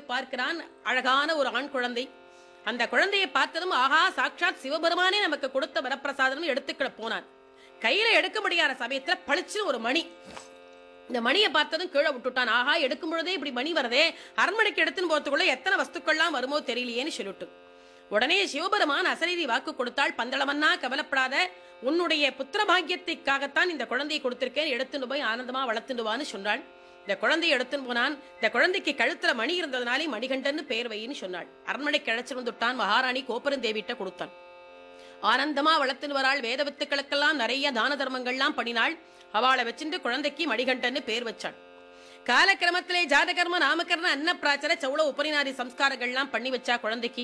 பார்க்கிறான் அழகான ஒரு ஆண் குழந்தை அந்த குழந்தையை பார்த்ததும் ஆஹா சாட்சாத் சிவபெருமானே நமக்கு கொடுத்த வரப்பிரசாதம் எடுத்துக்கிட போனான் கையில எடுக்க முடியாத சமயத்துல பளிச்சுன்னு ஒரு மணி இந்த மணியை பார்த்ததும் கீழே விட்டுட்டான் ஆஹா எடுக்கும் பொழுதே இப்படி மணி வருதே அரண்மனைக்கு எடுத்துன்னு போறதுக்குள்ள எத்தனை வஸ்துக்கள்லாம் வருமோ தெரியலையேன்னு சொல்லிட்டு உடனே சிவபெருமான் அசரீரி வாக்கு கொடுத்தாள் பந்தளமன்னா கவலைப்படாத உன்னுடைய புத்திர பாக்கியத்திற்காகத்தான் இந்த குழந்தையை கொடுத்திருக்கேன் எடுத்துன்னு போய் ஆனந்தமா வளர்த்துன்னு வான்னு சொன்னாள் இந்த குழந்தையை எடுத்துன்னு போனான் இந்த குழந்தைக்கு கழுத்துல மணி இருந்ததுனாலே மணிகண்டன்னு பேர் வைன்னு சொன்னாள் அரண்மனைக்கு அழைச்சிட்டு வந்துட்டான் மகாராணி கோப்பரந்தேவிட்ட கொடுத்தான் ஆனந்தமா வளர்த்துன்னு வராள் வேத வித்துக்களுக்கெல்லாம் நிறைய தான தர்மங்கள்லாம் பண்ணினாள் அவளை வச்சுட்டு குழந்தைக்கு மணிகண்டன்னு பேர் வச்சாள் காலக்கிரமத்திலே ஜாதகர்ம நாமகர்ண அன்னப்பிராச்சர சௌள உபரிநாரி சம்ஸ்காரங்கள்லாம் பண்ணி வச்சா குழந்தைக்கு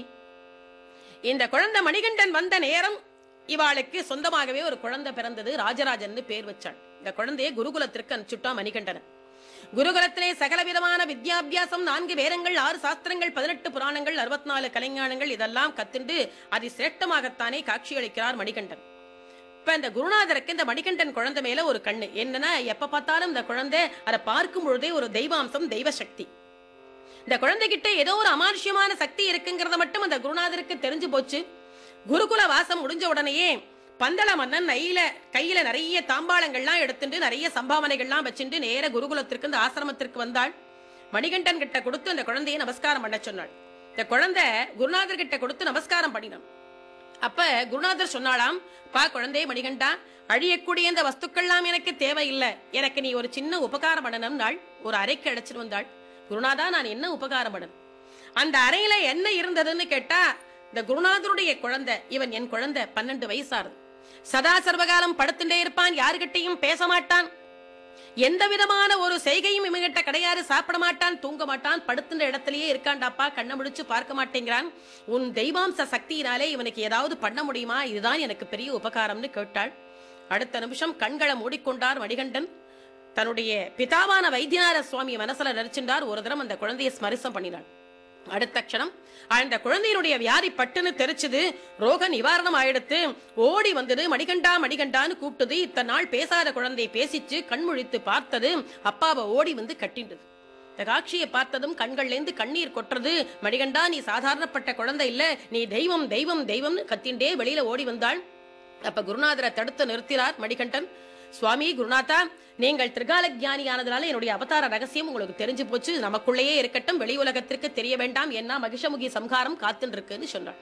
இந்த குழந்தை மணிகண்டன் வந்த நேரம் இவாளுக்கு சொந்தமாகவே ஒரு குழந்தை பிறந்தது ராஜராஜன்னு பேர் வச்சாள் இந்த குழந்தையை குருகுலத்திற்கு அனுப்பிச்சுட்டா மணிகண்டனை குருகுலத்திலே சகல விதமான வித்யாபியாசம் நான்கு வேதங்கள் ஆறு சாஸ்திரங்கள் பதினெட்டு புராணங்கள் அறுபத்தி நாலு கலைஞானங்கள் இதெல்லாம் கத்துண்டு அதி சிரேஷ்டமாகத்தானே காட்சியளிக்கிறார் மணிகண்டன் இப்ப இந்த குருநாதருக்கு இந்த மணிகண்டன் குழந்தை மேல ஒரு கண்ணு என்னன்னா எப்ப பார்த்தாலும் இந்த குழந்தை அதை பார்க்கும் பொழுதே ஒரு தெய்வாம்சம் தெய்வ சக்தி இந்த குழந்தைகிட்ட ஏதோ ஒரு அமானுஷ்யமான சக்தி இருக்குங்கிறத மட்டும் அந்த குருநாதருக்கு தெரிஞ்சு போச்சு குருகுல வாசம் முடிஞ்ச உடனேயே பந்தள மன்னன் கையில கையில நிறைய தாம்பாளங்கள்லாம் எடுத்துட்டு நிறைய சம்பாவனைகள்லாம் வச்சுட்டு நேர குருகுலத்திற்கு இந்த ஆசிரமத்திற்கு வந்தாள் மணிகண்டன் கிட்ட கொடுத்து அந்த குழந்தையை நமஸ்காரம் பண்ண சொன்னாள் இந்த குழந்தை குருநாதர் கிட்ட கொடுத்து நமஸ்காரம் பண்ணினான் அப்ப குருநாதர் சொன்னாலாம் பா குழந்தை மணிகண்டா அழியக்கூடிய இந்த வஸ்துக்கள்லாம் எனக்கு தேவையில்லை எனக்கு நீ ஒரு சின்ன உபகாரம் பண்ணணும் நாள் ஒரு அறைக்கு அழைச்சிட்டு வந்தாள் குருநாதா நான் என்ன உபகாரம் பண்ணணும் அந்த அறையில என்ன இருந்ததுன்னு கேட்டா இந்த குருநாதருடைய குழந்தை இவன் என் குழந்தை பன்னெண்டு வயசாரு சதா சர்வகாலம் படுத்துட்டே இருப்பான் யாருகிட்டையும் பேச மாட்டான் எந்த விதமான ஒரு செய்கையும் இவங்கிட்ட கிடையாது சாப்பிட மாட்டான் தூங்க மாட்டான் படுத்துன்ற இடத்திலேயே இருக்காண்டாப்பா கண்ணை முடிச்சு பார்க்க மாட்டேங்கிறான் உன் தெய்வாம்ச சக்தியினாலே இவனுக்கு ஏதாவது பண்ண முடியுமா இதுதான் எனக்கு பெரிய உபகாரம்னு கேட்டாள் அடுத்த நிமிஷம் கண்களை மூடிக்கொண்டார் மணிகண்டன் தன்னுடைய பிதாவான வைத்தியநாத சுவாமி மனசுல நடிச்சிருந்தார் ஒரு தரம் அந்த குழந்தையை ஸ்மரிசம் பண்ணினாள் அடுத்த க்ஷணம் அந்த குழந்தையினுடைய வியாதி பட்டுன்னு தெரிச்சுது ரோக நிவாரணம் ஆயிடுத்து ஓடி வந்தது மணிகண்டா மணிகண்டான்னு கூப்பிட்டது இத்தனை நாள் பேசாத குழந்தை பேசிச்சு கண்முழித்து பார்த்தது அப்பாவை ஓடி வந்து கட்டிண்டது இந்த காட்சியை பார்த்ததும் கண்கள்லேருந்து கண்ணீர் கொட்டுறது மணிகண்டா நீ சாதாரணப்பட்ட குழந்தை இல்ல நீ தெய்வம் தெய்வம் தெய்வம்னு கத்திண்டே வெளியில ஓடி வந்தாள் அப்ப குருநாதரை தடுத்து நிறுத்தினார் மணிகண்டன் சுவாமி குருநாதா நீங்கள் திரிகால ஞானியானதுனால என்னுடைய அவதார ரகசியம் உங்களுக்கு தெரிஞ்சு போச்சு நமக்குள்ளேயே இருக்கட்டும் வெளி உலகத்திற்கு தெரிய வேண்டாம் என்ன மகிஷமுகி சம்ஹாரம் காத்துன்னு இருக்குன்னு சொன்னாள்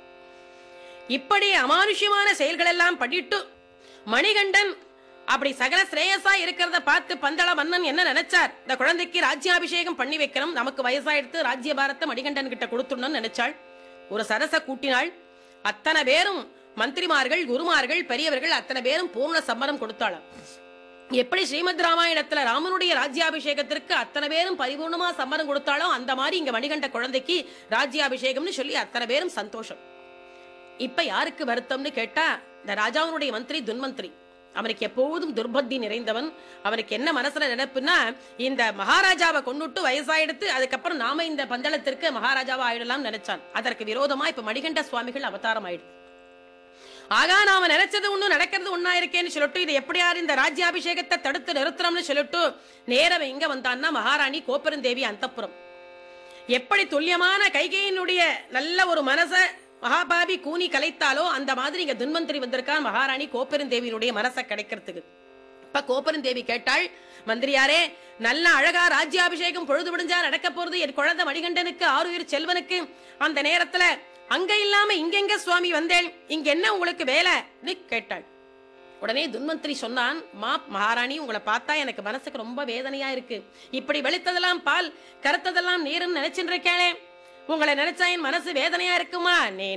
இப்படி அமானுஷ்யமான செயல்கள் எல்லாம் பண்ணிட்டு மணிகண்டன் அப்படி சகல ஸ்ரேயஸா இருக்கிறத பார்த்து பந்தள மன்னன் என்ன நினைச்சார் இந்த குழந்தைக்கு ராஜ்யாபிஷேகம் பண்ணி வைக்கிறோம் நமக்கு வயசாயிடுத்து ராஜ்ய பாரத்தை மணிகண்டன் கிட்ட கொடுத்துடணும்னு நினைச்சாள் ஒரு சரச கூட்டினாள் அத்தனை பேரும் மந்திரிமார்கள் குருமார்கள் பெரியவர்கள் அத்தனை பேரும் பூர்ண சம்மதம் கொடுத்தாளாம் எப்படி ஸ்ரீமத் ராமாயணத்துல ராமனுடைய ராஜ்யாபிஷேகத்திற்கு அத்தனை பேரும் பரிபூர்ணமா சம்மதம் கொடுத்தாலும் அந்த மாதிரி இங்க மணிகண்ட குழந்தைக்கு ராஜ்யாபிஷேகம்னு சொல்லி அத்தனை பேரும் சந்தோஷம் இப்ப யாருக்கு வருத்தம்னு கேட்டா இந்த ராஜாவினுடைய மந்திரி துன்மந்திரி அவனுக்கு எப்போதும் துர்பத்தி நிறைந்தவன் அவனுக்கு என்ன மனசுல நினைப்புன்னா இந்த மகாராஜாவை கொண்டுட்டு வயசாயிடுத்து அதுக்கப்புறம் நாம இந்த பந்தளத்திற்கு மகாராஜாவா ஆயிடலாம் நினைச்சான் அதற்கு விரோதமா இப்ப மணிகண்ட சுவாமிகள் அவதாரம் ஆயிடுது ஆகா நாம நினைச்சது ஒண்ணு நடக்கிறது ஒண்ணா இருக்கேன்னு சொல்லிட்டு இது எப்படியாரு இந்த ராஜ்யாபிஷேகத்தை தடுத்து நிறுத்துறோம்னு சொல்லிட்டு நேரம் இங்க வந்தான்னா மகாராணி கோப்பெருந்தேவி அந்தப்புறம் எப்படி துல்லியமான கைகையினுடைய நல்ல ஒரு மனச மகாபாபி கூனி கலைத்தாலோ அந்த மாதிரி இங்க துன்வந்திரி வந்திருக்கான் மகாராணி கோப்பெருந்தேவியினுடைய மனசை கிடைக்கிறதுக்கு இப்ப கோப்பெருந்தேவி கேட்டாள் மந்திரியாரே நல்ல அழகா ராஜ்யாபிஷேகம் பொழுது விடிஞ்சா நடக்க போறது என் குழந்தை மணிகண்டனுக்கு ஆறுயிர் செல்வனுக்கு அந்த நேரத்துல அங்க இல்லாம இங்கெங்க சுவாமி வந்தேன் இங்க என்ன உங்களுக்கு வேலைன்னு கேட்டாள் உடனே துன்வந்திரி சொன்னான் மா மகாராணி உங்களை பார்த்தா எனக்கு மனசுக்கு ரொம்ப வேதனையா இருக்கு இப்படி வெளுத்ததெல்லாம் பால் கருத்ததெல்லாம் நீருன்னு நினைச்சுட்டு இருக்கேனே உங்களை நினைச்சா என் மனசு வேதனையா இருக்குமா நீ